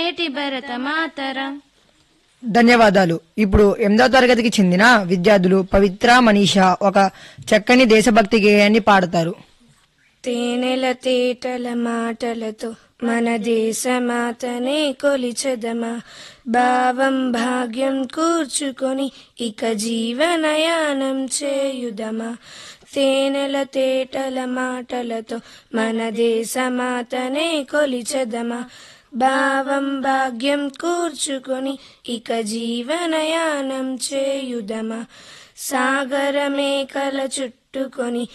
నేటి భరత మాతరం ధన్యవాదాలు ఇప్పుడు ఎనిమిదో తరగతికి చెందిన విద్యార్థులు పవిత్ర మనీషా ఒక చక్కని దేశభక్తి గేయాన్ని పాడతారు తేనెల తేటల మాటలతో మన దేశమాతనే కొలిచెదమా భావం భాగ్యం కూర్చుకొని ఇక జీవనయానం చేయుదమా తేనెల తేటల మాటలతో మన దేశమాతనే కొలిచెదమా భావం భాగ్యం కూర్చుకొని ఇక జీవనయానం చేయుదమా సాగర మేకల చుట్టుకొని